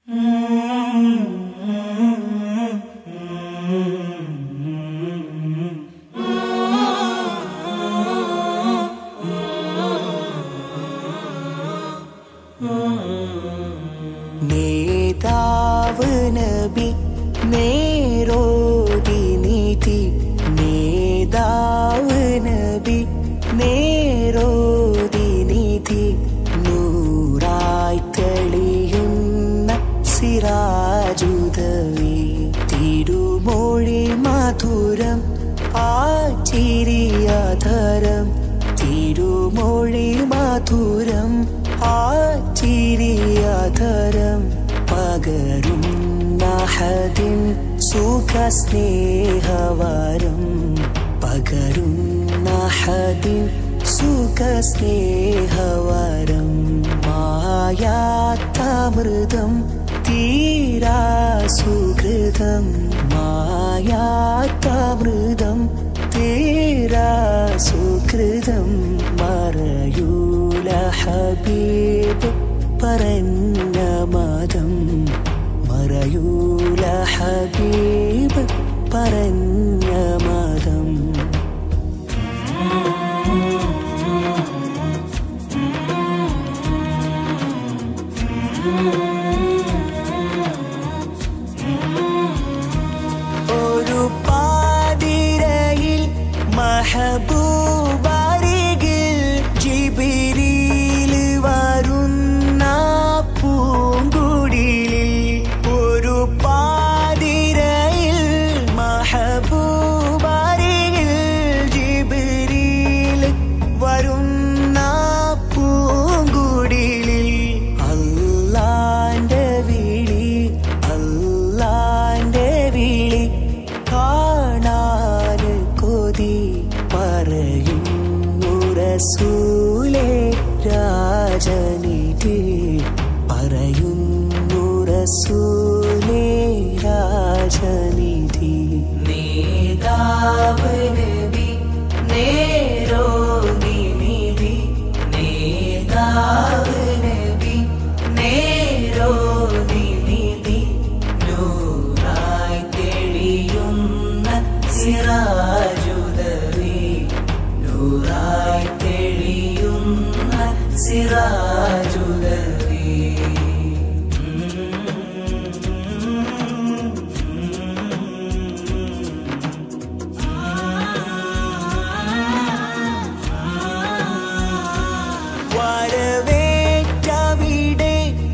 നേതാവ് നബി നേരോതി നീതി നേതാവ് നബി നേരോതി നീതി നൂറായി തെളിയുന്ന സിറാജുദവി തിരുമൊഴി മധുരം ആ ചിരിയധരം തിരുമൊഴി മധുരം ആ ചിരിയധരം പകരും നഹദിൻ സുഖസ്നേഹവരം പകരും നഹദിൻ സുഖസ്നേഹവരം മായാത്തമൃതം തീരാ സുഹൃതം മായാത്തമൃതം തീരാ സുഹൃതം മറയൂല ഹബീബ് പറഞ്ഞ മതം മറയൂല ഹബീബ് പറഞ്ഞ മതം ഒരു പാതിരയിൽ മഹബൂബരികിൽ ജിബിരിയിൽ വരുന്ന പൂങ്കുടിലിൽ ഒരു പാതിരയിൽ മഹബൂബരികിൽ ജിബിരിയിൽ വരുന്ന പൂങ്കുടിലിൽ അല്ലാന്റെ വിളി അല്ലാന്റെ വിളി കാണാന് കൊതി പറയുന്നു റസൂലേ രാജനിധി പറയുന്നു റസൂലേ രാജനിധി നേതാവ് നബി നേരോഗി നിധി നേതാവ് നബി നേരോഗി നിധി നൂറായി തെളിയുന്ന സിറാജുദവി നൂറായി തെളിയുന്ന സിറാജുദവി വരവേറ്റവിടെ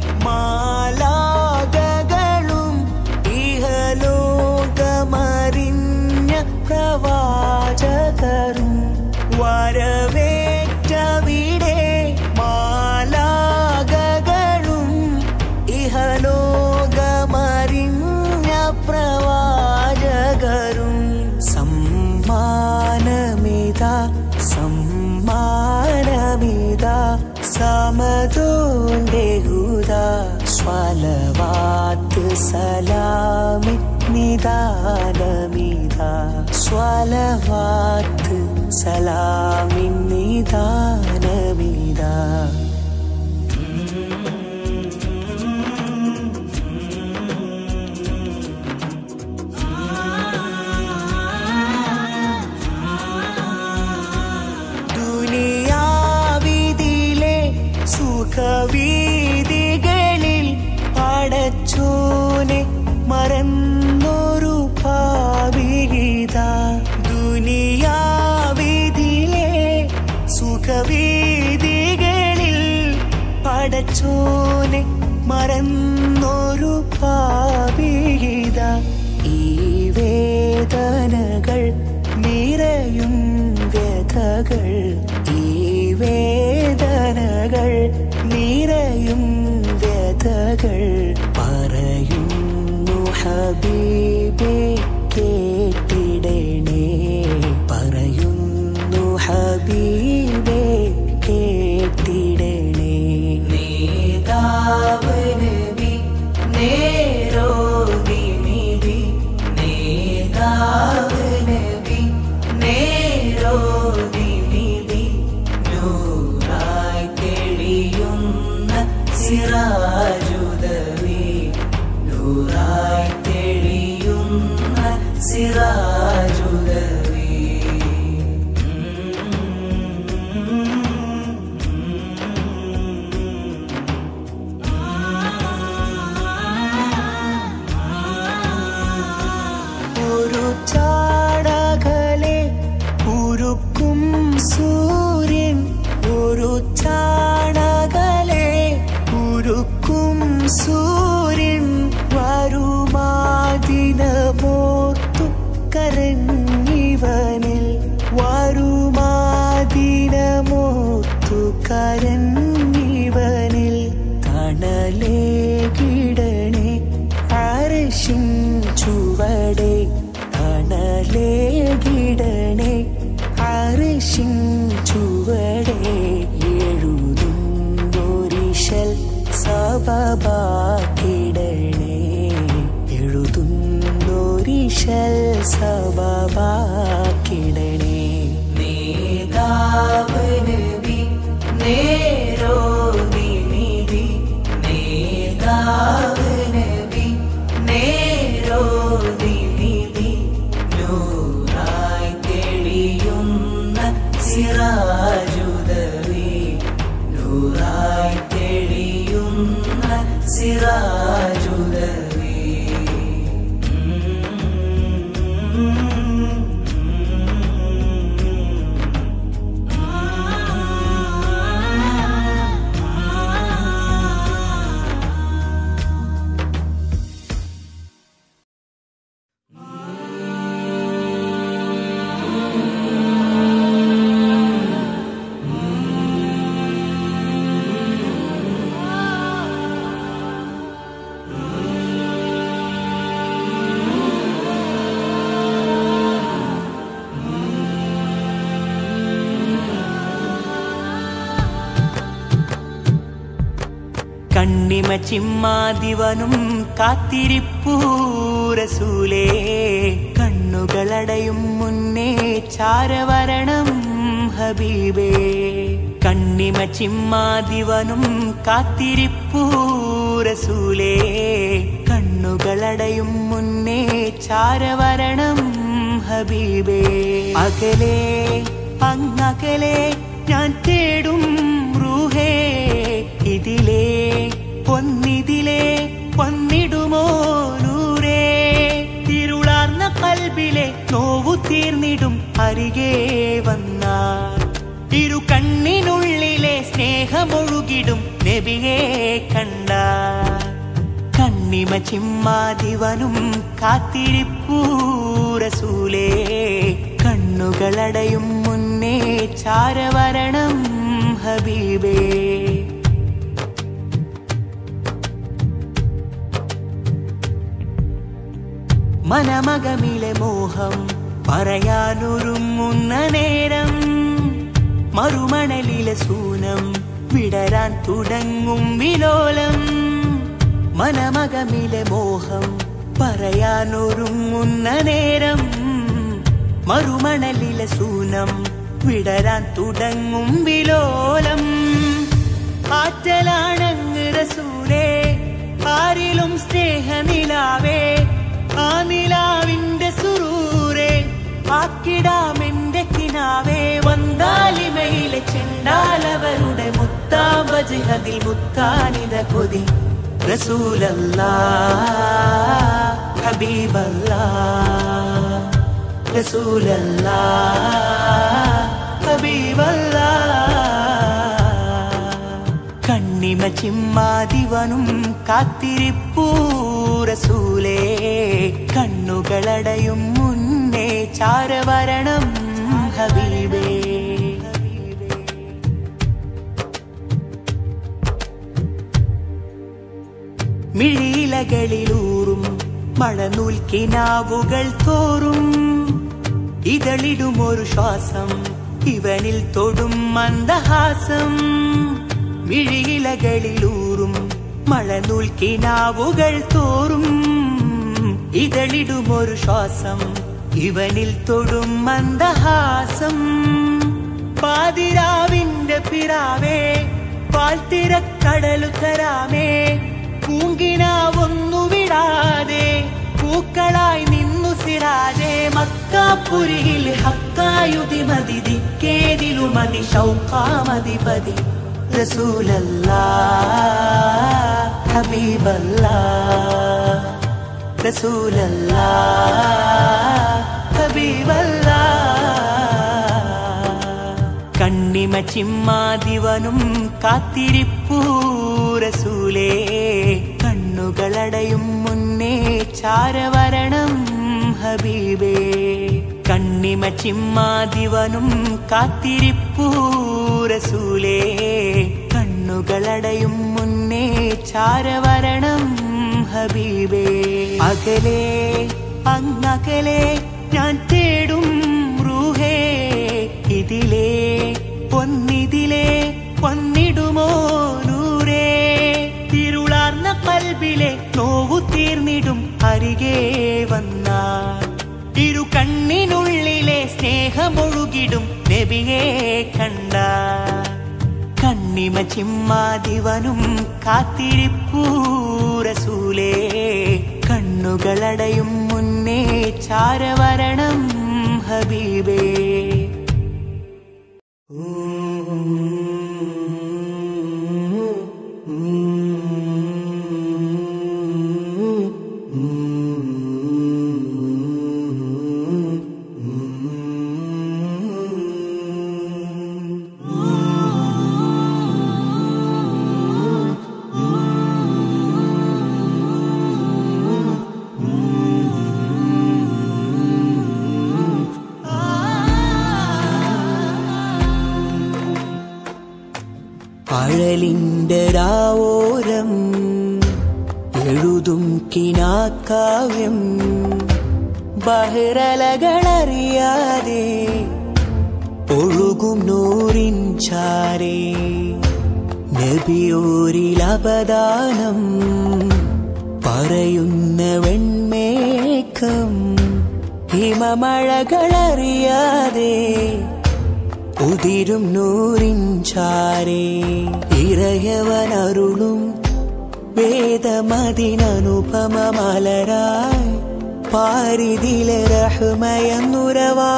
മാലാകകളും ഇഹലോകമറിഞ്ഞ പ്രവാചകരും വരവേറ്റവിടെ മാലാകകളും ഇഹലോകമറിഞ്ഞ പ്രവാചകരും സമ്മാനമിത സമ്മാനമിത സമതോന്റെ ഹുദ സ്വലവാത്ത് സലാമി നിദാനമിത സ്വലവാത്ത് സലാമി നിദാനമിത ദുനിയാവിതിലെ സുഖവീതികളിൽ അടച്ചോനെ മറന്നൊരു ഭാവിത ദുനിയാവിതിലെ സുഖവീതികളിൽ അടച്ചോനെ മറന്നൊരു ഭാവിത ഈ വേദനകൾ നിറയും വ്യഥകൾ ഈ വേദനകൾ നിറയും വ്യഥകൾ പറയുന്നു ഹബീബേ കേട്ടിടണേ പറയുന്നു ഹബീബേ കേട്ടിടണേ നേതാവ് നബി നേരോഗി നിധി നേതാവ് നബി നേരോഗി നിധി നൂറായി തെളിയുന്ന സിറാജുദവി ഉരുക്കും സൂര്യൻ ഒരു ചാണകലെ ഉരുക്കും സൂര്യൻ വരുമാതിനമോർത്തു കരഞ്ഞിവനിൽ വരുമാതിനമോർത്തു കരഞ്ഞിവനിൽ തണലേ കിടണേ അരശിൻ ചുവടെ തണലേ കിടണേ അരശിൻ ചുവടെ എഴുതുന്നൊരിശൽ സബബാക്കിടണേ എഴുതുന്നൊരിശൽ സബബാക്കിടണേ നേതാവ് നബി നേരോ നിനിധി നേതാവ് നബി നേരോ നിനിധി നൂറായി തെളിയുന്ന സിറാജുദവി നൂറായി തെളിയുന്ന സിറാജുദവി കണ്ണിമ ചിമ്മാതിവനും കാത്തിരിപ്പൂരസൂലേ കണ്ണുകളടയും മുന്നേ ചാരവരണം ഹബീബേ കണ്ണിമ ചിമ്മാതിവനും കാത്തിരിപ്പൂരസൂലേ കണ്ണുകളടയും മുന്നേ ചാരവരണം ഹബീബേ അകലേ അങ്ങകലേ ഞാൻ തേടും റൂഹേ ഇതിലേ പൊന്നിതിലേ പൊന്നിടുമോ നൂരേ തിരുളാർന്ന കൽബിലെ നോവു തീർന്നിടും അരികെ വന്നാൽ ഇരു കണ്ണിനുള്ളിലെ സ്നേഹമൊഴുകിടും നബിയെ കണ്ട കണ്ണിമ ചിമ്മാതിവനും കാത്തിരിപ്പൂരസൂലേ കണ്ണുകളടയും മുന്നേ ചാരവരണം ഹബീബേ മനമകമിലെ മോഹം പറയാനൊരുങ്ങുന്ന നേരം മറുമണലിലെ സൂനം വിടരാൻ തുടങ്ങും വിലോലം മനമകമിലെ മോഹം പറയാനൊരുങ്ങുന്ന നേരം മറുമണലിലെ സൂനം വിടരാൻ തുടങ്ങും വിലോലം ആറ്റലാണങ്ങ് റസൂലേ ആരിലും സ്നേഹനിലാവേ ആ നിലാവിന്റെ സുറൂരേ ആക്കിടാമെന്റെ കിനാവേ വന്താലിമയിലെ ചെണ്ടാലവരുടെ മുത്താമ്പജ് അതിൽ മുത്താനിത കൊതി റസൂലല്ലാ ഹബീബല്ലാ റസൂലല്ലാ ഹബീബല്ലാ കണ്ണിമ ചിമ്മാതിവനും കാത്തിരിപ്പൂരസൂലേ കണ്ണുകളടയും മുന്നേ ചാരവരണം ഹബീബേ മിഴിയിലകളിലൂറും മഴനൂൽ കിനാവുകൾ തോറും ഇതളിടുമൊരു ശ്വാസം ഇവനിൽ തൊടും മന്ദഹാസം മിഴിയിലകളിലൂറും മഴനൂൽ കിനാവുകൾ തോറും ഇതളിടുമൊരു ശ്വാസം ഇവനിൽ തൊടും മന്ദഹാസം പാതിരാവിന്റെ പിറാവേ പാൽത്തിരക്കടലു തരാമേ പൂങ്കിനാവൊന്നു വിടാതെ പൂക്കളായി നിന്നു സിറാജെ മക്കാപുരിയിൽ ഹക്കായുതി മതി ദിക്കേതിലു മതി ഷൗക്കാമതിപതി റസൂലല്ലാ ഹബീബല്ലാ റസൂലല്ലാ ഹബീബല്ലാ കണ്ണിമ ചിമ്മാതിവനും കാത്തിരിപ്പൂരസൂലേ കണ്ണുകളടയും മുന്നേ ചാരവരണം ഹബീബേ കണ്ണിമ ചിമ്മാതിവനും കാത്തിരിപ്പൂരസൂലേ കണ്ണുകളടയും മുന്നേ ചാരവരണം ഹബീബേ അകലേ അങ്ങകലേ ഞാൻ തേടും റൂഹേ ഇതിലേ പൊന്നിതിലേ പൊന്നിടുമോ നൂരേ തിരുളാർന്ന കൽബിലെ നോവു തീർന്നിടും അരികെ വന്നാൽ ഇരു കണ്ണിനുള്ളിലെ സ്നേഹമൊഴുകിടും നബിയെ കണ്ട കണ്ണിമ ചിമ്മാതിവനും കാത്തിരിപ്പൂരസൂലേ കണ്ണുകളടയും മുന്നേ ചാരവരണം ഹബീബേ അഴലിന്റെ രാവോരം എഴുതും കിനാക്കാവ്യം ബഹിറലകളറിയാതെ ഒഴുകും നൂറിൻ ചാരേ നബിയോരിലപദാനം പറയുന്ന വെൺമേക്കം ഹിമമഴകളറിയാതെ ഉതിരും നൂറിൻ ചാരേ ഇറയവനരുളും വേദമതിനനുപമ മലരായി പാരിതിലെ റഹ്മയെന്നുരവാ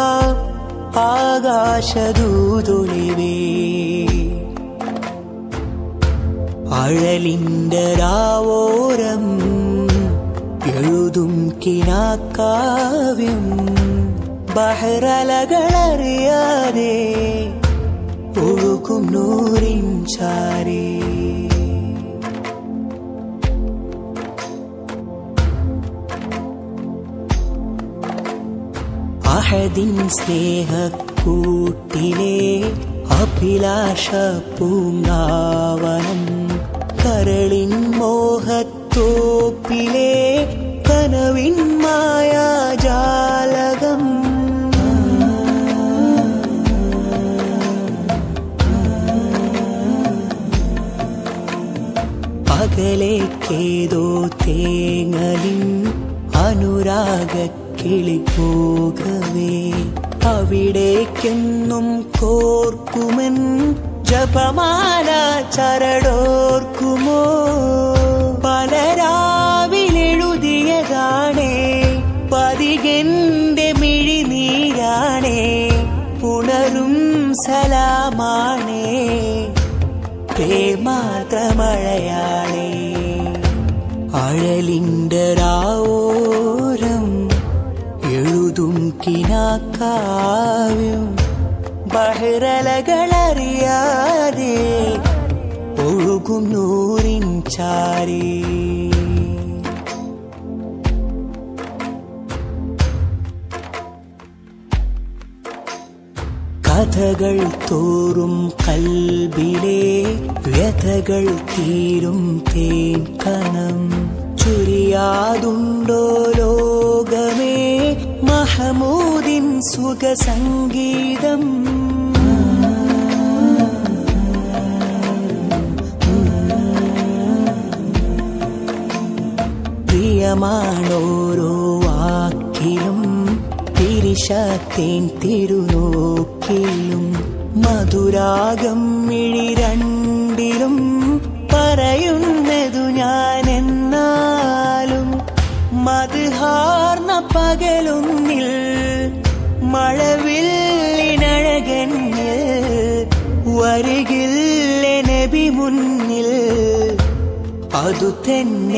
ആകാശദൂതൊളിവേ അഴലിന്റെ രാവോരം എഴുതും കിനാക്കാവ്യം ബഹറലകളറിയാതെ ഒഴുകും നൂറിൻ ചാരേ അഹദിൻ സ്നേഹക്കൂട്ടിലെ അഭിലാഷ പൂങ്കാവനം കരളിൻ മോഹത്തോപ്പിലെ കനവിൻ മായാജാലകം അകലേക്കേതോ തേങ്ങലിൻ അനുരാഗ കിളി പോകവേ അവിടേക്കെന്നും കോർക്കുമൻ ജപമാല ചരടോർക്കുമോ പലരാവിലെഴുതിയതാണേ പതികന്റെ മിഴിനീരാണേ പുണരും സലാമാണേ പ്രേമാതമഴയാണേ അഴലിന്റെ രാവോരം എഴുതും കിനാക്കാവ്യം ബഹിറലകളറിയാതെ ഒഴുകും നൂറിൻ ചാരേ കഥകൾ തോറും കൽബിലെ വ്യഥകൾ തീരും തേൻ കണം ചുരിയാതുണ്ടോ ലോകമേ മഹമൂദിൻ സുഖസംഗീതം പ്രിയമാണോരോ വാക്കിലും തിരിശത്തേൻ തിരുനോക്കിലും മധുരാഗം മിഴി രണ്ടിലും പറയുന്നതു ഞാൻ എന്നാലും മധുഹാർന്ന പകലൊന്നിൽ മഴവില്ലിനഴകന്നിൽ വരികില്ലേ നബി മുന്നിൽ അതു തന്നെ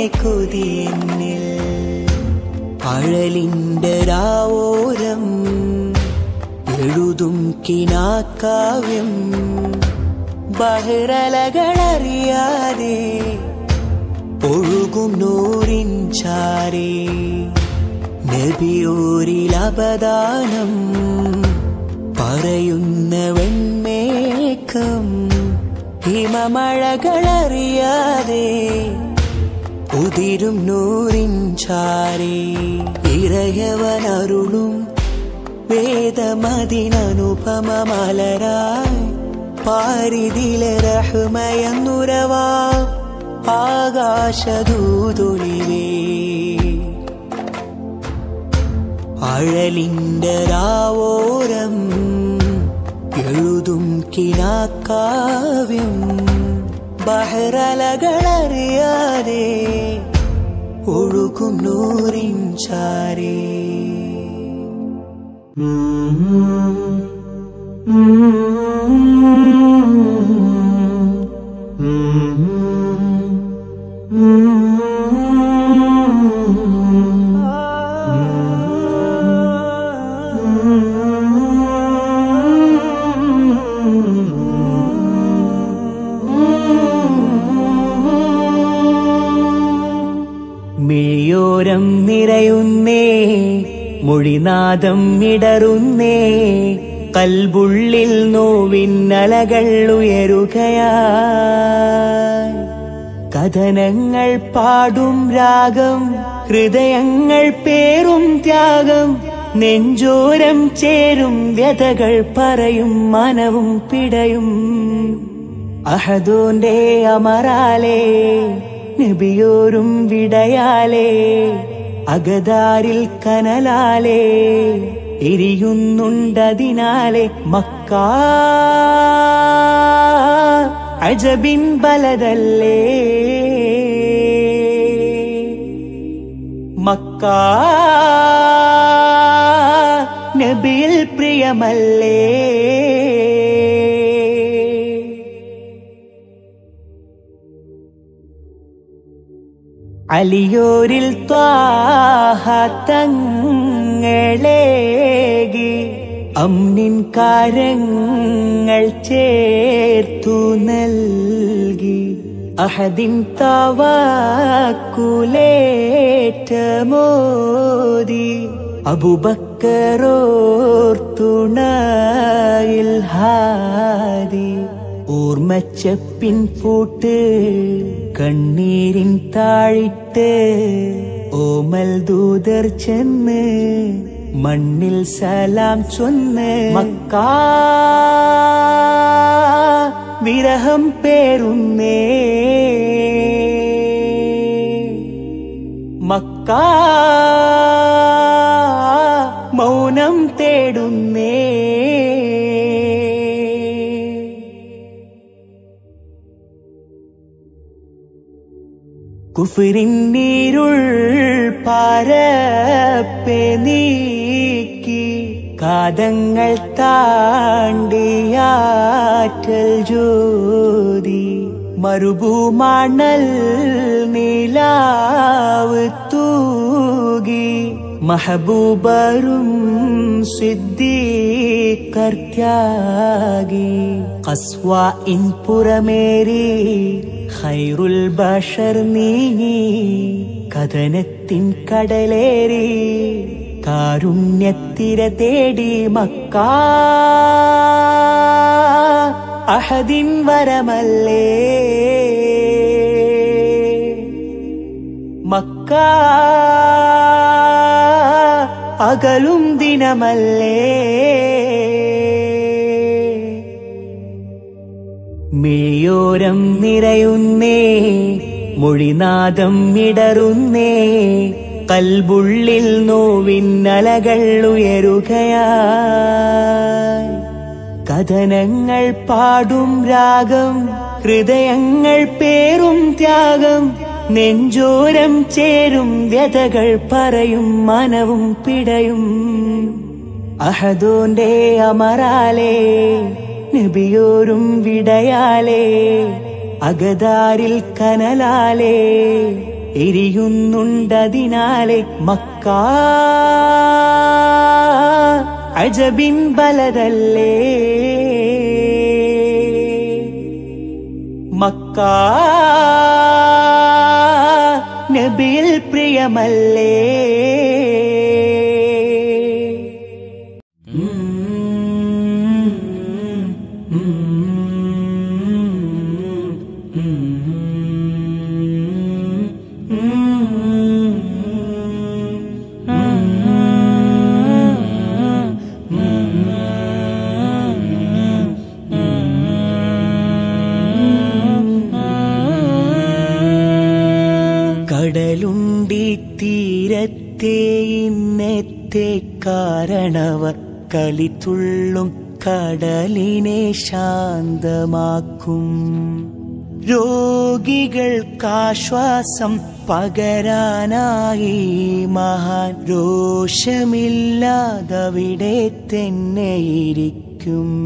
കൊതിയെന്നിൽ അഴലിന്റെ രാവോരം എഴുതും കിനാക്കാവ്യം ബഹിറലകളറിയാതെ ഒഴുകും നൂറിൻ ചാരേ നബിയോരിലപദാനം പറയുന്ന വെൺമേക്കം ഹിമമഴകളറിയാതെ ഉതിരും നൂറിൻ ചാരേ ഇറയവനരുളും വേദമതിനനുപമമലരായി പാരിതിലെ റഹ്മയെന്നുരവാ ആകാശദൂതൊളിവേ അഴലിന്റെ രാവോരം എഴുതും കിനാക്കാവ്യം ബഹറലകളറിയാതെ ഒഴുകും നൂറിൻ ചാരേ മിഴിയോരം നിറയുന്നേ മൊഴിനാദം ഇടറുന്നേ കൽബുള്ളിൽ നോവിന്നലകൾ ഉയരുകയാ കഥനങ്ങൾ പാടും രാഗം ഹൃദയങ്ങൾ പേറും ത്യാഗം നെഞ്ചോരം ചേരും വ്യതകൾ പറയും മനവും പിടയും അഹദോന്റെ അമറാലേ നബിയോരും വിടയാലേ അകതാരിൽ കനലാലേ എരിയുന്നുണ്ടതിനാലെ മക്ക അജബിൻ ബലതല്ലേ മക്ക നബിയിൽ പ്രിയമല്ലേ അലിയോരിൽ ത്വാഹത്തങ്ങളേകി അമ്മിൻ കാരങ്ങൾ ചേർത്തു നൽകി അഹദിൻ തവാക്കുലേറ്റമോദി അബുബക്കറോർത്തുണയിൽ ഹാദി ഓർമ്മച്ചപ്പിൻ പൂട്ട് കണ്ണീരിൻ താഴിട്ട് ഓമൽ ദൂതർ ചെന്ന് മണ്ണിൽ സലാം ചൊന്ന് മക്കാ വിരഹം പേരുന്നേ മക്ക മൗനം തേടുന്നേ കുഫിരിൻ നീരുൾ പാരപ്പെ നീക്കി കാതങ്ങൾ താണ്ടിയാറ്റൽ ജ്യോതി മരുഭൂമണൽ നിലാവ് തൂകി മഹബൂബരും സിദ്ദീകർത്യാഗി കസ്വ ഇൻ പുറമേറി ഖൈറുൽ ബഷർ നീങ്ങി കഥനത്തിൻ കടലേറി കാരുണ്യത്തിര തേടി മക്ക അഹദിൻ വരമല്ലേ മക്ക അകലും ദിനമല്ലേ മിഴിയോരം നിറയുന്നേ മൊഴിനാദം ഇടറുന്നേ കൽബുള്ളിൽ നോവിന്നലകൾ ഉയരുകയാ കഥനങ്ങൾ പാടും രാഗം ഹൃദയങ്ങൾ പേറും ത്യാഗം നെഞ്ചോരം ചേരും വ്യതകൾ പറയും മനവും പിടയും അഹദോന്റെ അമറാലേ നബിയോരും വിടയാലേ അകതാരിൽ കനലാലേ എരിയുന്നുണ്ടതിനാലെ മക്ക അജബിൻ ബലതല്ലേ മക്ക നബിയിൽ പ്രിയമല്ലേ കടലുണ്ടി തീരത്തെ ഇന്നത്തെ കാരണവർ കളിത്തുള്ളും കടലിനെ ശാന്തമാക്കും രോഗികൾക്കാശ്വാസം പകരാനായി മഹാൻ രോഷമില്ലാതവിടെ തന്നെയിരിക്കും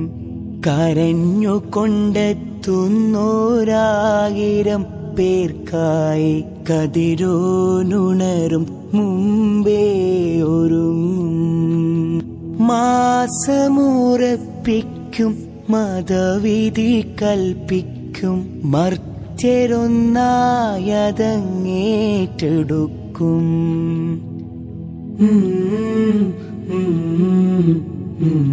കരഞ്ഞുകൊണ്ടെത്തുന്നോരായിരം പേർക്കായി കതിരോനുണരും മുമ്പേ ഒരുങ്ങും മാസമുറപ്പിക്കും മതവിധി കൽപ്പിക്കും മർത്യരൊന്നായതങ്ങേറ്റെടുക്കും ഉം, ഉം, ഉം,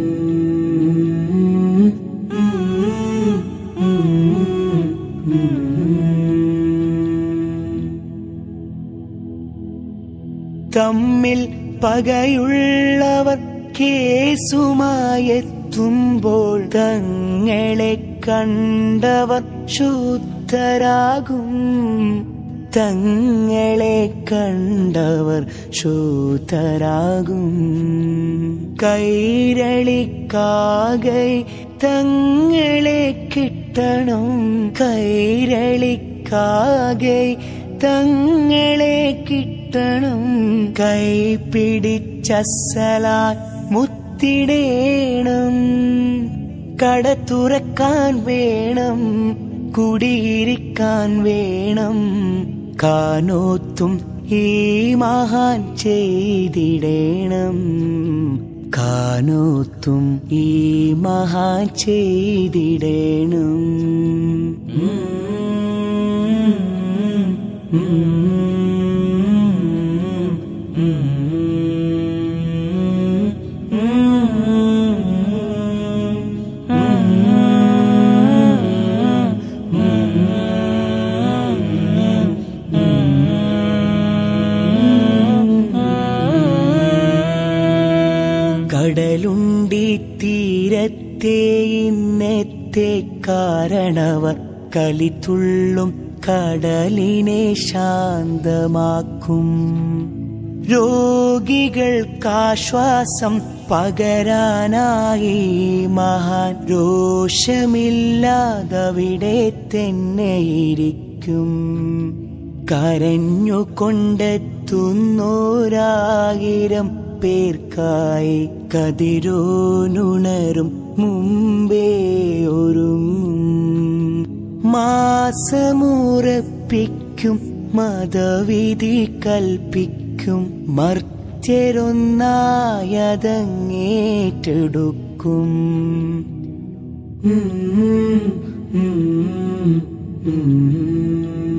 തമ്മിൽ പകയുള്ളവർ കേസുമായെത്തുമ്പോൾ തങ്ങളെ കണ്ടവർ ശുദ്ധരാകും തങ്ങളെ കണ്ടവർ ശൂതരാകും കൈരളിക്കാകെ തങ്ങളെ കിട്ടണം കൈരളിക്കാകെ തങ്ങളെ കിട്ടണം കൈ പിടിച്ചസലാൻ മുത്തിടേണം കട തുറക്കാൻ വേണം കുടിയിരിക്കാൻ വേണം കാനോത്തും ഈ മഹാൻ ചെയ്തിടേണം കാനോത്തും ഈ മഹാൻ ചെയ്തിടേണം കടലുണ്ടി തീരത്തെ ഇന്നത്തെ കാരണവർ കളിത്തുള്ളും കടലിനെ ശാന്തമാക്കും രോഗികൾക്കാശ്വാസം പകരാനായി മഹാൻ രോഷമില്ലാതവിടെ തന്നെയിരിക്കും കരഞ്ഞുകൊണ്ടെത്തുന്നോരായിരം പേർക്കായി കതിരോനുണരും മുമ്പേ ഒരുങ്ങും മാസമുറപ്പിക്കും മതവിധി കൽപ്പിക്കും മർത്യരൊന്നായതങ്ങേറ്റെടുക്കും ഉം, ഉം, ഉം.